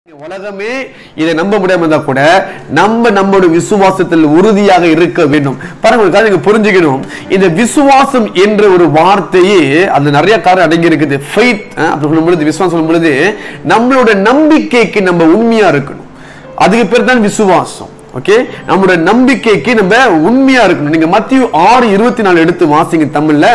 உலகமே இதை நம்ப முடியாம இருந்தா கூட நம்ம நம்முடைய விசுவாசத்தில் உறுதியாக இருக்க வேண்டும் பாருங்க ஒரு காரியம் நீங்க புரிஞ்சுக்கணும் இந்த விசுவாசம் என்ற ஒரு வார்த்தையே அது நிறைய காரணம் அடங்கி இருக்குது ஃபெய்த் அப்படி சொல்லும் பொழுது விசுவாசம் சொல்லும் பொழுது நம்மளோட நம்பிக்கைக்கு நம்ம உண்மையா இருக்கணும் அதுக்கு பேர் தான் விசுவாசம் ஓகே நம்மளோட நம்பிக்கைக்கு நம்ம உண்மையா இருக்கணும் நீங்க மத்திய ஆறு இருபத்தி நாலு எடுத்து வாசிங்க தமிழ்ல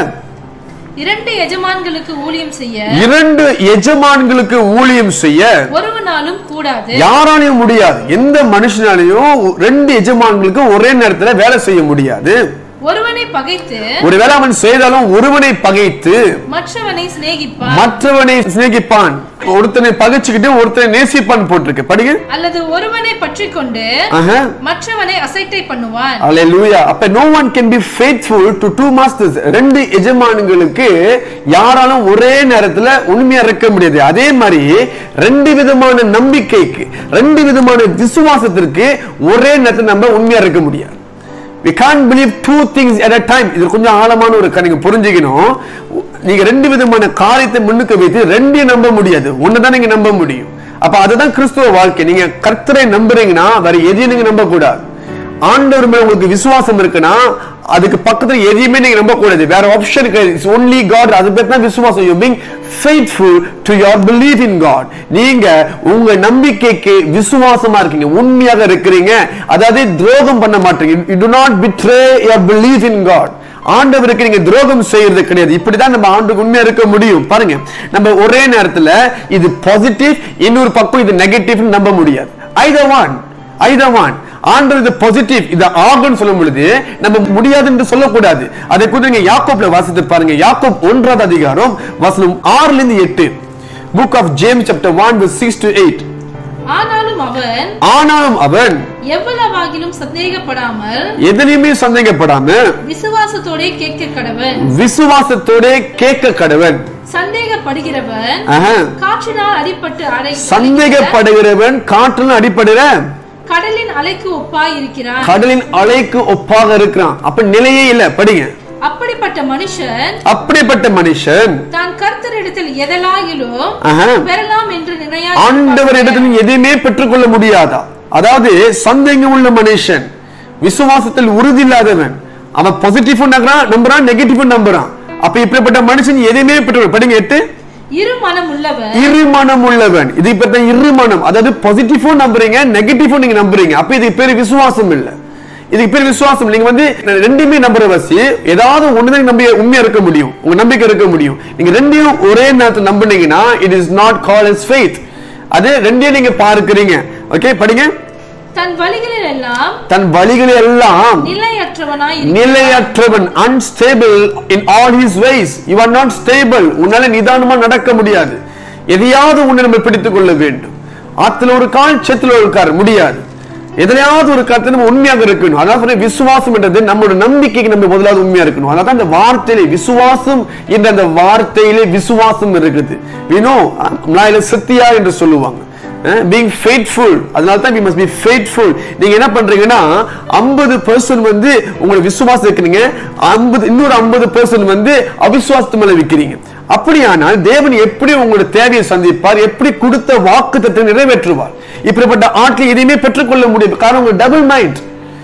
இரண்டு எஜமான்களுக்கு ஊழியம் செய்ய இரண்டு எஜமான்களுக்கு ஊழியம் செய்ய ஒருவனாலும் கூடாது யாராலையும் முடியாது எந்த மனுஷனாலையும் ரெண்டு எஜமான்களுக்கு ஒரே நேரத்துல வேலை செய்ய முடியாது ஒருவனை பகைத்து ஒருவேளை அவன் செய்தாலும் ஒருவனை பகைத்து மற்றவனை சிநேகிப்பான் மற்றவனை சிநேகிப்பான் ஒருத்தனை பகைச்சுக்கிட்டு ஒருத்தனை நேசிப்பான் போட்டிருக்கு படிங்க அல்லது ஒருவனை பற்றி கொண்டு ஆஹா. மற்றவனை அசைட்டை பண்ணுவான் Hallelujah. அப்ப no one can be faithful to two masters. ரெண்டு எஜமான்களுக்கு யாராலும் ஒரே நேரத்துல உண்மையா இருக்க முடியாது அதே மாதிரி ரெண்டு விதமான நம்பிக்கைக்கு ரெண்டு விதமான விசுவாசத்திற்கு ஒரே நேரத்துல நம்ம உண்மையா இருக்க முடியாது we can't believe two things at a time இது கொஞ்சம் ஆழமான ஒரு க- நீங்க புரிஞ்சுக்கணும் நீங்க ரெண்டு விதமான காரியத்தை முன்னுக்கு வைத்து ரெண்டையும் நம்ப முடியாது ஒண்ணுதான் நீங்க நம்ப முடியும் அப்ப அதுதான் கிறிஸ்துவ வாழ்க்கை நீங்க கர்த்தரை நம்புறீங்கன்னா வேற எதையும் நீங்க நம்ப கூடாது ஆண்டவர் மேல உங்களுக்கு விசுவாசம் இருக்குன்னா அதுக்கு பக்கத்துல எதையுமே நீங்க நம்ப கூடாது வேற ஆப்ஷன் இட்ஸ் ஒன்லி காட் அது பேர் தான் விசுவாசம் you being faithful to your believe in God நீங்க உங்க நம்பிக்கைக்கு விசுவாசமா இருக்கீங்க உண்மையாக இருக்கிறீங்க அதாவது துரோகம் பண்ண மாட்டீங்க you do not betray your believe in God ஆண்டவருக்கு நீங்க துரோகம் செய்யறது கிடையாது இப்படிதான் நம்ம ஆண்டுக்கு உண்மையா இருக்க முடியும் பாருங்க நம்ம ஒரே நேரத்துல இது பாசிட்டிவ் இன்னொரு பக்கம் இது நெகட்டிவ் நம்ப முடியாது ஐதர் ஒன் ஐதர் ஒன் ஆண்டவர் இது பாசிட்டிவ் இது ஆகும்னு சொல்லும் பொழுது நம்ம முடியாது என்று சொல்லக்கூடாது அதை கூட நீங்க யாக்கோப்ல வாசித்து பாருங்க யாக்கோப் ஒன்றாவது அதிகாரம் வசனம் ஆறுல இருந்து எட்டு book of James chapter one six to eight ஆனாலும் அவன் ஆனாலும் அவன் எவ்வளவாகிலும் சந்தேகப்படாமல் எதிலையுமே சந்தேகப்படாம விசுவாசத்தோட கேட்க கடவன் விசுவாசத்தோட கேட்க கடவன் சந்தேகப்படுகிறவன் ஆஹா. காற்றினால் அடிபட்டு அடை சந்தேகப்படுகிறவன் காற்றில் அடிப்படுகிற கடலின் அலைக்கு ஒப்பாய் இருக்கிறான் கடலின் அலைக்கு ஒப்பாக இருக்கிறான் அப்ப நிலையே இல்ல படிங்க அப்படிப்பட்ட மனுஷன் அப்படிப்பட்ட மனுஷன் தான் கர்த்தரிடத்தில் எதலாகிலும் ஆஹா. பெறலாம் என்று நினையா ஆண்டவர் இடத்துல எதையுமே பெற்றுக்கொள்ள முடியாதா அதாவது சந்தேகம் உள்ள மனுஷன் விசுவாசத்தில் உறுதி இல்லாதவன் அவன் பாசிட்டிவ் நம்புறான் நம்புறான் நெகட்டிவ் நம்புறான் அப்ப இப்படிப்பட்ட மனுஷன் எதையுமே பெற்று படிங்க எட்டு இரு மனம் உள்ளவன் இருமனம் உள்ளவன் இது இப்ப இருமனம் அதாவது பாசிட்டிவும் நம்புறீங்க நெகட்டிவும் நீங்க நம்புறீங்க அப்ப இது பேரு விசுவாசம் இல்ல இதுக்கு பேர் விசுவாசம் நீங்க வந்து ரெண்டுமே நம்புற வசி ஏதாவது ஒண்ணுதான் நம்பி உண்மையா இருக்க முடியும் உங்க நம்பிக்கை இருக்க முடியும் நீங்க ரெண்டையும் ஒரே நேரத்தில் நம்புனீங்கன்னா it is not call is faith அது ரெண்டையும் நீங்க பார்க்கிறீங்க ஓகே படிங்க தன் வழிகளில் எல்லாம் தன் வழிகளை எல்லாம் நிலையற்றவனாய் இருக்கிறான். நிலையற்றவன் unstable in all his ways you are not stable உன்னால நிதானமா நடக்க முடியாது எதையாவது ஒண்ணு நம்ம பிடித்துக் கொள்ள வேண்டும் ஆத்துல ஒரு கால் செத்துல ஒரு கால் முடியாது எதுலையாவது ஒரு காலத்துல நம்ம உண்மையாக இருக்கணும் அதான் சொல்றேன் விசுவாசம் என்றது நம்மளோட நம்பிக்கைக்கு நம்ம முதலாவது உண்மையா இருக்கணும் அதான் அந்த வார்த்தையிலே விசுவாசம் என்ற அந்த வார்த்தையிலே விசுவாசம் இருக்குது வினோ மலாயில சத்தியா என்று சொல்லுவாங்க பீங் ஃபெய்ட்ஃபுல் அதனால தான் we must be faithful நீங்க என்ன பண்றீங்கன்னா 50% பர்சன்ட் வந்து உங்களை விசுவாசம் இருக்கிறீங்க 50 இன்னொரு 50% பர்சன்ட் வந்து அவிசுவாசத்து மேல விற்கிறீங்க அப்படியானால் தேவன் எப்படி உங்களோட தேவையை சந்திப்பார் எப்படி கொடுத்த வாக்கு நிறைவேற்றுவார் இப்படிப்பட்ட ஆட்கள் எதையுமே பெற்றுக்கொள்ள முடியும் காரணம் உங்க double mind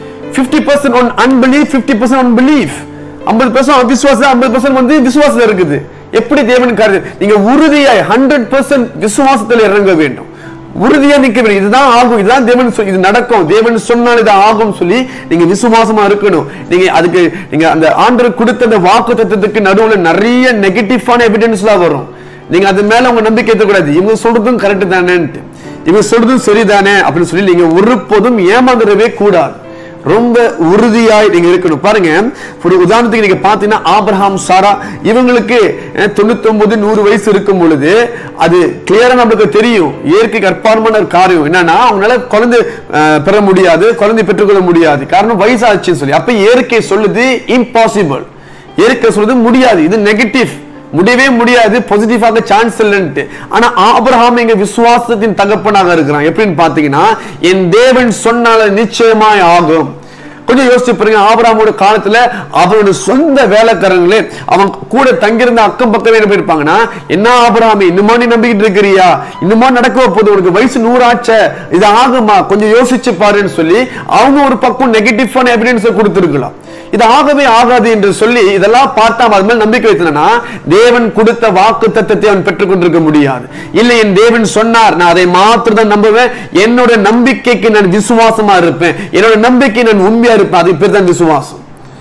50% percent one unbelieve fifty percent one believe ஐம்பது பர்சன்ட் அவிசுவாசம் ஐம்பது பர்சன்ட் வந்து விசுவாசம் இருக்குது எப்படி தேவன் காரியம் நீங்க உறுதியாய் ஹண்ட்ரட் பர்சன்ட் விசுவாசத்தில் இறங்க வேண்டும் உறுதியா நிக்க வேண்டும் இதுதான் ஆகும் இதுதான் தேவன் சொல்- இது நடக்கும் தேவன் சொன்னால் இது ஆகும் சொல்லி நீங்க விசுவாசமா இருக்கணும் நீங்க அதுக்கு நீங்க அந்த ஆண்டவர் கொடுத்த அந்த வாக்கு தத்துவத்துக்கு நடுவுல நிறைய நெகட்டிவான எவிடன்ஸ்லாம் வரும் நீங்க அது மேல உங்க நம்பிக்கை இருக்கக்கூடாது இவங்க சொல்றதும் கரெக்ட் தானேன்ட்டு இவங்க சொல்றதும் சரிதானே அப்படின்னு சொல்லி நீங்க ஒருபோதும் ஏமாந்துடவே கூடாது ரொம்ப உறுதியாய் நீங்க இருக்கணும் பாருங்க ஒரு உதாரணத்துக்கு நீங்க பாத்தீங்கன்னா ஆபிரகாம் சாரா இவங்களுக்கு தொண்ணூத்தி ஒன்பது நூறு வயசு இருக்கும் பொழுது அது கிளியரா நம்மளுக்கு தெரியும் இயற்கைக்கு அற்பார்மான ஒரு காரியம் என்னன்னா அவங்களால குழந்தை அஹ், பெற முடியாது குழந்தை பெற்றுக்கொள்ள முடியாது காரணம் வயசாச்சுன்னு சொல்லி அப்ப இயற்கை சொல்லுது இம்பாசிபிள் இயற்கை சொல்லுது முடியாது இது நெகட்டிவ் முடியவே முடியாது பாசிட்டிவாக சான்ஸ் இல்லைன்ட்டு ஆனா ஆபிரகாம் எங்க விசுவாசத்தின் தகப்பனாக இருக்கிறான் எப்படின்னு பாத்தீங்கன்னா என் தேவன் சொன்னால நிச்சயமாய் ஆகும் கொஞ்சம் யோசிச்சு பாருங்க ஆபிரகாமோட காலத்துல அவனோட சொந்த வேலைக்காரங்களே அவன் கூட தங்கியிருந்த அக்கம் பக்கமே என்ன போயிருப்பாங்கன்னா என்ன ஆபிரகாமே இன்னுமா நீ நம்பிக்கிட்டு இருக்கிறியா இன்னுமா நடக்க போகுது உனக்கு வயசு நூறாச்ச இது ஆகுமா கொஞ்சம் யோசிச்சு பாருன்னு சொல்லி அவங்க ஒரு பக்கம் நெகட்டிவான எவிடன்ஸ் கொடுத்திருக்கலாம் இது ஆகவே ஆகாது என்று சொல்லி இதெல்லாம் பார்த்தா அவன் அது மேல் நம்பிக்கை வைத்தனா தேவன் கொடுத்த வாக்கு தத்தத்தை அவன் பெற்றுக் கொண்டிருக்க முடியாது இல்லை என் தேவன் சொன்னார் நான் அதை மாத்திரம் தான் நம்புவேன் என்னோட நம்பிக்கைக்கு நான் விசுவாசமா இருப்பேன் என்னோட நம்பிக்கை நான் உண்மையா இருப்பேன் அது பேர் தான் விசுவாசம்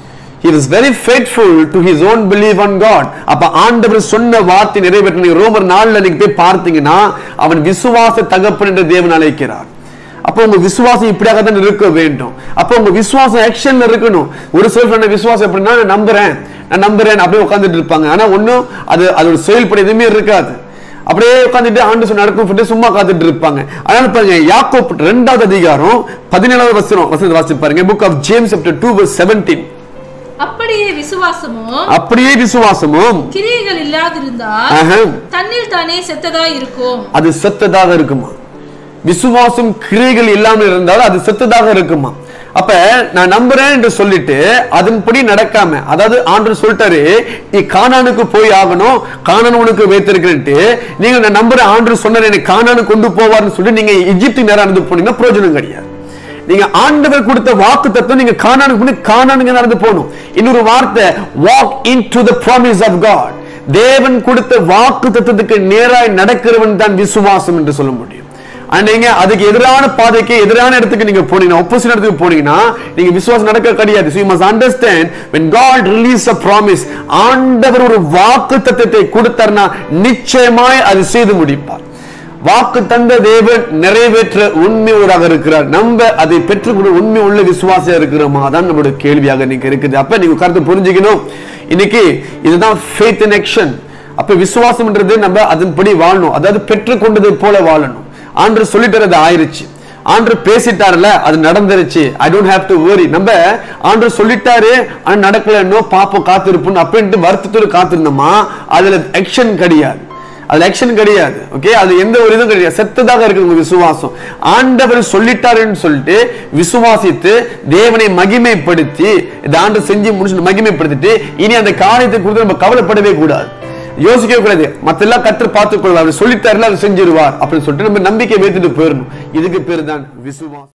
He is very faithful to his own belief on God. அப்ப ஆண்டவர் சொன்ன வார்த்தை நிறைவேற்ற நீங்க ரோமர் நாள்ல நீங்க போய் பார்த்தீங்கன்னா அவன் விசுவாச தகப்பன் என்று தேவன் அழைக்கிறார் அப்போ உங்க விசுவாசம் இப்படியாக தான் இருக்க வேண்டும் அப்போ உங்க விசுவாசம் ஆக்ஷன்ல இருக்கணும் ஒரு சிலர் சொன்ன விசுவாசம் எப்படின்னா நான் நம்புறேன் நான் நம்புறேன் அப்படியே உட்கார்ந்துட்டு இருப்பாங்க ஆனா ஒண்ணும் அது அதோட செயல்பட எதுவுமே இருக்காது அப்படியே உட்காந்துட்டு ஆண்டு சொன்ன நடக்கும் சொல்லிட்டு சும்மா காத்துட்டு இருப்பாங்க அதனால பாருங்க யாக்கோப் ரெண்டாவது அதிகாரம் பதினேழாவது வசனம் வசனத்தை வாசிச்சு பாருங்க book of James chapter 2 verse 17 அப்படியே விசுவாசமும் அப்படியே விசுவாசமும் கிரியைகள் இல்லாதிருந்தால் அஹம், தன்னில் தானே செத்ததா இருக்கும் அது செத்ததாக இருக்குமா விசுவாசம் கிரியைகள் இல்லாமல் இருந்தாலும் அது செத்ததாக இருக்குமா அப்ப நான் நம்புறேன் என்று சொல்லிட்டு அதன்படி நடக்காம அதாவது ஆண்டு சொல்லிட்டாரு நீ கானானுக்கு போய் ஆகணும் கானான் உனக்கு வைத்திருக்கிறேன்ட்டு நீங்க நான் நம்புறேன் ஆண்டு சொன்னார் என்னை கானானு கொண்டு போவார்னு சொல்லி நீங்க எகிப்து நேரம் நடந்து போனீங்கன்னா பிரயோஜனம் கிடையாது நீங்க ஆண்டவர் கொடுத்த வாக்கு தத்துவம் நீங்க காணானுக்கு முன்னாடி காணானுங்க நடந்து போகணும் இன்னொரு வார்த்தை walk into the promise of God தேவன் கொடுத்த வாக்கு தத்துவத்துக்கு நேராய் நடக்கிறவன் தான் விசுவாசம் என்று சொல்ல முடியும் ஆனா நீங்க அதுக்கு எதிரான பாதைக்கு எதிரான இடத்துக்கு நீங்க போனீங்கன்னா ஆப்போசிட் இடத்துக்கு போனீங்கன்னா நீங்க விசுவாசம் நடக்க கிடையாது so you must understand when god release a promise ஆண்டவர் ஒரு வாக்கு தத்துவத்தை கொடுத்தார்னா நிச்சயமாய் அது செய்து முடிப்பார் வாக்கு தந்த தேவன் நிறைவேற்ற உண்மையோராக இருக்கிறார் நம்ம அதை பெற்றுக்கொள்ள உண்மை உள்ள விசுவாசியா இருக்கிறோமா அதான் நம்மளுடைய கேள்வியாக நீங்க இருக்குது அப்ப நீங்க கருத்து புரிஞ்சுக்கணும் இன்னைக்கு இதுதான் ஃபேத் இன் ஆக்ஷன் அப்ப விசுவாசம்ன்றது நம்ம அதன்படி வாழணும் அதாவது பெற்றுக்கொண்டதை போல வாழணும் ஆண்டு சொல்லிட்டு அது ஆயிருச்சு ஆண்டு பேசிட்டாருல அது நடந்துருச்சு I don't have to worry நம்ம ஆண்டு சொல்லிட்டாரு ஆனா நடக்கல இன்னும் பாப்போம் காத்திருப்போம் அப்படின்ட்டு வருத்தத்தோடு காத்திருந்தோமா அதுல ஆக்ஷன் கிடையாது அது ஆக்ஷன் கிடையாது ஓகே அது எந்த ஒரு இதுவும் கிடையாது செத்ததாக இருக்கு உங்க விசுவாசம் ஆண்டவர் சொல்லிட்டாருன்னு சொல்லிட்டு விசுவாசித்து தேவனை மகிமைப்படுத்தி இந்த ஆண்டு செஞ்சு முடிச்சு மகிமைப்படுத்திட்டு இனி அந்த காரியத்தை குறித்து நம்ம கவலைப்படவே கூடாது யோசிக்கவே கூடாது மத்த எல்லாம் கற்று பார்த்துக் கொள்ளலாம் அவர் சொல்லிட்டாருல அதை செஞ்சிருவார் அப்படின்னு சொல்லிட்டு நம்ம நம்பிக்கை வைத்துட்டு போயிடணும் இதுக்கு பேர் தான் விசுவாசம்